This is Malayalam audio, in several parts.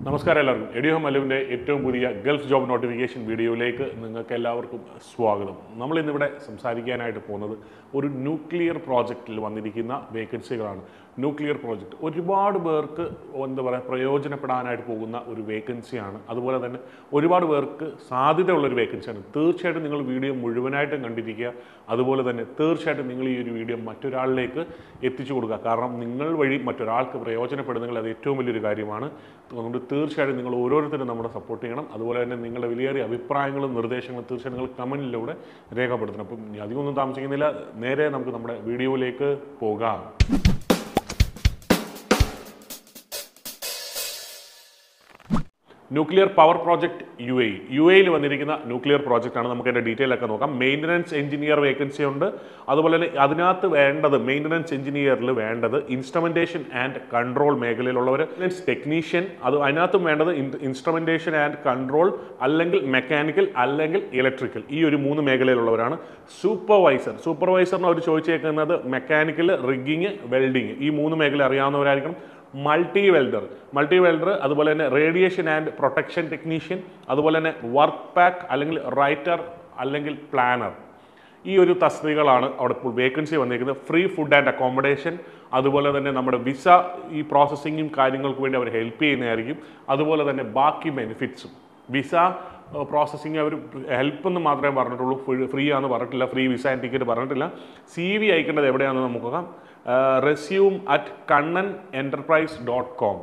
നമസ്കാരം എല്ലാവർക്കും എഡിയോ മലുവിൻ്റെ ഏറ്റവും പുതിയ ഗൾഫ് ജോബ് നോട്ടിഫിക്കേഷൻ വീഡിയോയിലേക്ക് നിങ്ങൾക്ക് എല്ലാവർക്കും സ്വാഗതം നമ്മൾ ഇന്നിവിടെ സംസാരിക്കാനായിട്ട് പോകുന്നത് ഒരു ന്യൂക്ലിയർ പ്രോജക്റ്റിൽ വന്നിരിക്കുന്ന വേക്കൻസികളാണ് ന്യൂക്ലിയർ പ്രോജക്റ്റ് ഒരുപാട് പേർക്ക് എന്താ പറയുക പ്രയോജനപ്പെടാനായിട്ട് പോകുന്ന ഒരു വേക്കൻസിയാണ് അതുപോലെ തന്നെ ഒരുപാട് പേർക്ക് സാധ്യതയുള്ള ഒരു വേക്കൻസിയാണ് തീർച്ചയായിട്ടും നിങ്ങൾ വീഡിയോ മുഴുവനായിട്ടും കണ്ടിരിക്കുക അതുപോലെ തന്നെ തീർച്ചയായിട്ടും നിങ്ങൾ ഈ ഒരു വീഡിയോ മറ്റൊരാളിലേക്ക് എത്തിച്ചു കൊടുക്കുക കാരണം നിങ്ങൾ വഴി മറ്റൊരാൾക്ക് പ്രയോജനപ്പെടുന്നെങ്കിൽ അത് ഏറ്റവും വലിയൊരു കാര്യമാണ് അതുകൊണ്ട് തീർച്ചയായിട്ടും നിങ്ങൾ ഓരോരുത്തരും നമ്മളെ സപ്പോർട്ട് ചെയ്യണം അതുപോലെ തന്നെ നിങ്ങളുടെ വിലയേറിയ അഭിപ്രായങ്ങളും നിർദ്ദേശങ്ങളും തീർച്ചയായും നിങ്ങൾ കമൻറ്റിലൂടെ രേഖപ്പെടുത്തണം അപ്പം ഇനി അധികമൊന്നും താമസിക്കുന്നില്ല നേരെ നമുക്ക് നമ്മുടെ വീഡിയോയിലേക്ക് പോകാം nuclear power project U A U എയിൽ വന്നിരിക്കുന്ന ന്യൂക്ലിയർ പ്രോജക്റ്റ് ആണ് നമുക്ക് അതിന്റെ ഡീറ്റെയിൽ ഒക്കെ നോക്കാം മെയിൻ്റനൻസ് എഞ്ചിനീയർ വേക്കൻസി ഉണ്ട് അതുപോലെ തന്നെ അതിനകത്ത് വേണ്ടത് മെയിൻ്റനൻസ് എഞ്ചിനീയറിൽ വേണ്ടത് ഇൻസ്ട്രുമെന്റേഷൻ ആൻഡ് കൺട്രോൾ മേഖലയിലുള്ളവർ ടെക്നീഷ്യൻ അത് അതിനകത്തും വേണ്ടത് ഇൻസ്ട്രുമെന്റേഷൻ ആൻഡ് കൺട്രോൾ അല്ലെങ്കിൽ മെക്കാനിക്കൽ അല്ലെങ്കിൽ ഇലക്ട്രിക്കൽ ഈ ഒരു മൂന്ന് മേഖലയിലുള്ളവരാണ് സൂപ്പർവൈസർ സൂപ്പർവൈസറിന് അവർ ചോദിച്ചേക്കുന്നത് മെക്കാനിക്കൽ റിഗിങ് വെൽഡിങ് ഈ മൂന്ന് മേഖല അറിയാവുന്നവരായിരിക്കണം മൾട്ടി വെൽഡർ മൾട്ടി വെൽഡർ അതുപോലെ തന്നെ റേഡിയേഷൻ ആൻഡ് പ്രൊട്ടക്ഷൻ ടെക്നീഷ്യൻ അതുപോലെ തന്നെ വർക്ക് പാക്ക് അല്ലെങ്കിൽ റൈറ്റർ അല്ലെങ്കിൽ പ്ലാനർ ഈ ഒരു തസ്തികകളാണ് അവിടെ ഇപ്പോൾ വേക്കൻസി വന്നിരിക്കുന്നത് ഫ്രീ ഫുഡ് ആൻഡ് അക്കോമഡേഷൻ അതുപോലെ തന്നെ നമ്മുടെ വിസ ഈ പ്രോസസ്സിങ്ങും കാര്യങ്ങൾക്ക് വേണ്ടി അവർ ഹെൽപ്പ് ചെയ്യുന്നതായിരിക്കും അതുപോലെ തന്നെ ബാക്കി ബെനിഫിറ്റ്സും വിസ പ്രോസസ്സിങ് അവർ ഹെൽപ്പ് എന്ന് മാത്രമേ പറഞ്ഞിട്ടുള്ളൂ ഫ്രീ ആണെന്ന് പറഞ്ഞിട്ടില്ല ഫ്രീ വിസ ആൻഡ് ടിക്കറ്റ് പറഞ്ഞിട്ടില്ല സി വി അയക്കേണ്ടത് എവിടെയാണെന്ന് നമുക്ക് നോക്കാം resume at Kannan enterprise dot com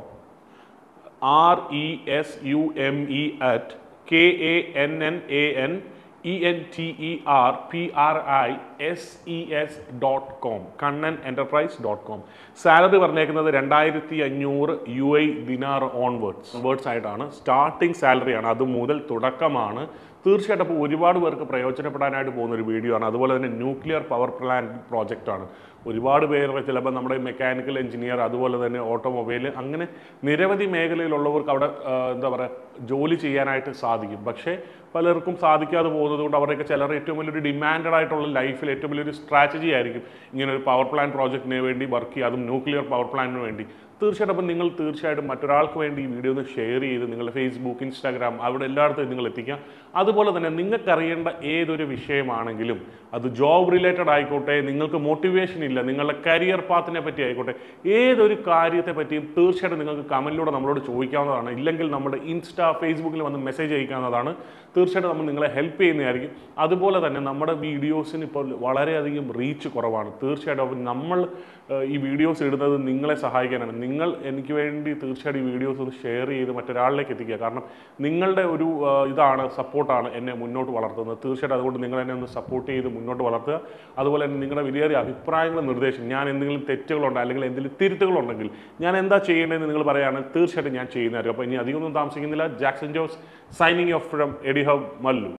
R E S U M E at K A N N A N E N T E R P R I S E S dot com Kannan enterprise dot com salary പറഞ്ഞേക്കുന്നത് രണ്ടായിരത്തി അഞ്ഞൂറ് യു ഐ ദിനാർ ഓൺവേർഡ്സ് വേർഡ്സ് ആയിട്ടാണ് സ്റ്റാർട്ടിംഗ് സാലറിയാണ് അത് മുതൽ തുടക്കമാണ് തീർച്ചയായിട്ടും അപ്പോൾ ഒരുപാട് പേർക്ക് പ്രയോജനപ്പെടാനായിട്ട് പോകുന്ന ഒരു വീഡിയോ ആണ് അതുപോലെ തന്നെ ന്യൂക്ലിയർ പവർ പ്ലാന്റ് പ്രോജക്റ്റാണ് ഒരുപാട് പേര് ചിലപ്പോൾ നമ്മുടെ മെക്കാനിക്കൽ എഞ്ചിനീയർ അതുപോലെ തന്നെ ഓട്ടോമൊബൈൽ അങ്ങനെ നിരവധി മേഖലയിലുള്ളവർക്ക് അവിടെ ആ, എന്താ പറയുക ജോലി ചെയ്യാനായിട്ട് സാധിക്കും പക്ഷേ പലർക്കും സാധിക്കാതെ പോകുന്നത് കൊണ്ട് അവരുടെയൊക്കെ ചിലർ ഏറ്റവും വലിയൊരു ഡിമാൻഡഡ് ആയിട്ടുള്ള ലൈഫിൽ ഏറ്റവും വലിയൊരു സ്ട്രാറ്റജി ആയിരിക്കും ഇങ്ങനെ ഒരു പവർ പ്ലാന്റ് പ്രോജക്റ്റിന് വേണ്ടി വർക്ക് ചെയ്യുക അതും ന്യൂക്ലിയർ പവർ പ്ലാന്റിന് വേണ്ടി തീർച്ചയായിട്ടും അപ്പം നിങ്ങൾ തീർച്ചയായിട്ടും മറ്റൊരാൾക്ക് വേണ്ടി ഈ വീഡിയോ ഒന്ന് ഷെയർ ചെയ്ത് നിങ്ങളുടെ ഫേസ്ബുക്ക് ഇൻസ്റ്റാഗ്രാം അവിടെ എല്ലായിടത്തും നിങ്ങൾ എത്തിക്കുക അതുപോലെ തന്നെ നിങ്ങൾക്ക് അറിയേണ്ട ഏതൊരു വിഷയമാണെങ്കിലും അത് ജോബ് റിലേറ്റഡ് ആയിക്കോട്ടെ നിങ്ങൾക്ക് മോട്ടിവേഷൻ ഇല്ല നിങ്ങളുടെ കരിയർ പാത്തിനെ പറ്റി ആയിക്കോട്ടെ ഏതൊരു കാര്യത്തെ പറ്റിയും തീർച്ചയായിട്ടും നിങ്ങൾക്ക് കമൻറ്റിലൂടെ നമ്മളോട് ചോദിക്കാവുന്നതാണ് ഇല്ലെങ്കിൽ നമ്മുടെ ഇൻസ്റ്റാ ഫേസ്ബുക്കിൽ വന്ന് മെസ്സേജ് അയക്കാവുന്നതാണ് തീർച്ചയായിട്ടും നമ്മൾ നിങ്ങളെ ഹെൽപ്പ് ചെയ്യുന്നതായിരിക്കും അതുപോലെ തന്നെ നമ്മുടെ വീഡിയോസിന് ഇപ്പോൾ വളരെയധികം റീച്ച് കുറവാണ് തീർച്ചയായിട്ടും അപ്പം നമ്മൾ ഏഹ്, ഈ വീഡിയോസ് ഇടുന്നത് നിങ്ങളെ സഹായിക്കാനാണ് നിങ്ങൾ എനിക്ക് വേണ്ടി തീർച്ചയായിട്ടും ഈ വീഡിയോസ് ഒന്ന് ഷെയർ ചെയ്ത് മറ്റൊരാളിലേക്ക് എത്തിക്കുക കാരണം നിങ്ങളുടെ ഒരു ഏഹ്, ഇതാണ് സപ്പോർട്ടാണ് എന്നെ മുന്നോട്ട് വളർത്തുന്നത് തീർച്ചയായിട്ടും അതുകൊണ്ട് നിങ്ങൾ എന്നെ ഒന്ന് സപ്പോർട്ട് ചെയ്ത് മുന്നോട്ട് വളർത്തുക അതുപോലെ തന്നെ നിങ്ങളുടെ വിലയേറിയ അഭിപ്രായങ്ങളും നിർദ്ദേശം ഞാൻ എന്തെങ്കിലും തെറ്റുകളുണ്ട് അല്ലെങ്കിൽ എന്തെങ്കിലും തിരുത്തുകളുണ്ടെങ്കിൽ ഞാൻ എന്താ ചെയ്യേണ്ടതെന്ന് നിങ്ങൾ പറയുകയാണെങ്കിൽ തീർച്ചയായിട്ടും ഞാൻ ചെയ്യുന്നതായിരിക്കും അപ്പോൾ ഇനി അധികമൊന്നും താമസിക്കുന്നില്ല Jackson Jose signing off from AD hub Mallu